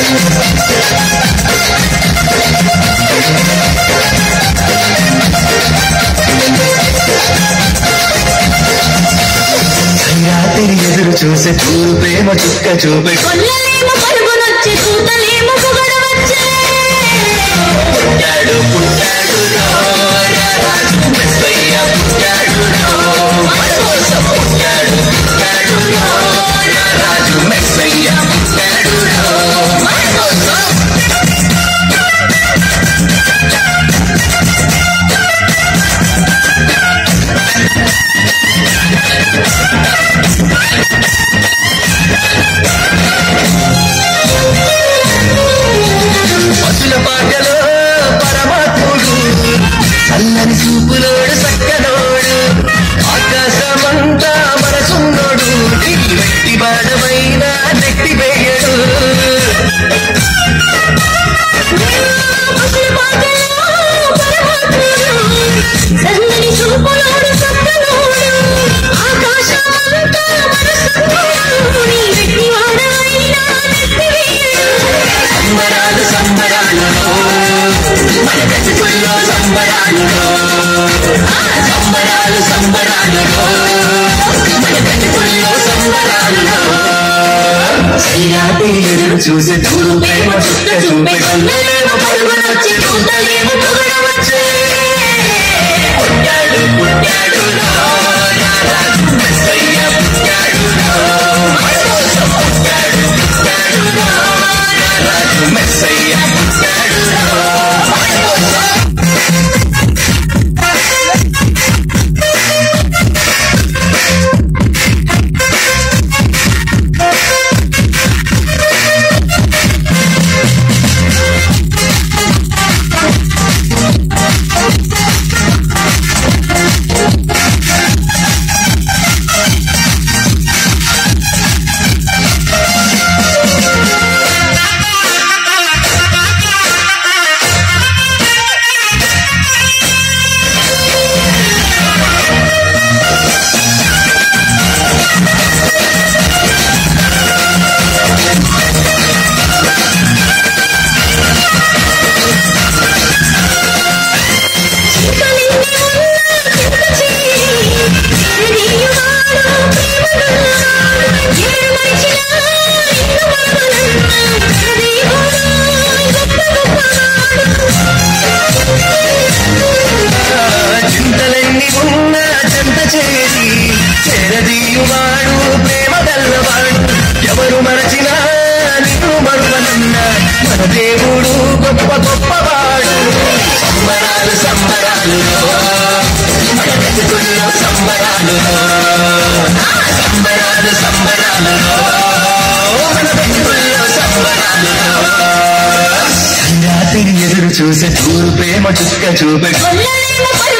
రాత్రి ఎదురు చూసే తూరు ప్రేమ చుక్క చూపే కొల్లలేమో పరుగునొచ్చి చూతలేమో పొగడవచ్చే పుట్టాడు పుట్టాడు రారాజు మెస్సయ్య పుట్టాడు మన కోసం పుట్టాడు పుట్టాడు రారాజు మెస్సయ్య పుట్టాడు మన కోసం పశుల పాటలో పరమాత్ముడు చల్లని చూపులోడు సక్కనోడు ఆకాశమంతా మనసున్నోడు నీ వ్యక్తి బాధమైన నెట్టి వేయడు పసుల పాటలో పరమాత్ముడు సన్నని చూపులోడు చక్కనోడు ఆకాశమంతా మనసున్నోడు నీ వెట్టి వాడవైనా నెట్టివేయడు సంబరాలు సంబరాలులో మన బ్రతుకుల్లో సంబరాలులో ఆ సంబరాలు సంబరాలులో మన బ్రతుకుల్లో సంబరాలులో సయ్యాటి ఎదురు చూసే దూరు ప్రేమ చుక్క చూపే కళ్ళలేమో పరుగునొచ్చి చూడలేమో పొగడవచ్చే పుట్టాడు పుట్టాడు రారాజు మెస్సయ్య పుట్టాడు మన కోసం పుట్టాడు పుట్టాడు రారాజు మెస్సయ్య పుట్టాడు మన కోసం చింతలన్నీ ఉన్న చెంత చేసి చెరదీయువాడు ప్రేమ గల్లవాడు ఎవరు మరచినా నిన్ను మరువనన్న మన దేవుడు గొప్ప గొప్పవాడు సంబరాలు సంబరాలులో మన బ్రతుకుల్లో సంబరాలులో ఆ సంబరాలు సంబరాలులో మన బ్రతుకుల్లో సంబరాలులో రాత్రి ఎదురు చూసే తూరు ప్రేమ చుక్క చూపే కొల్లలేమో పరుగు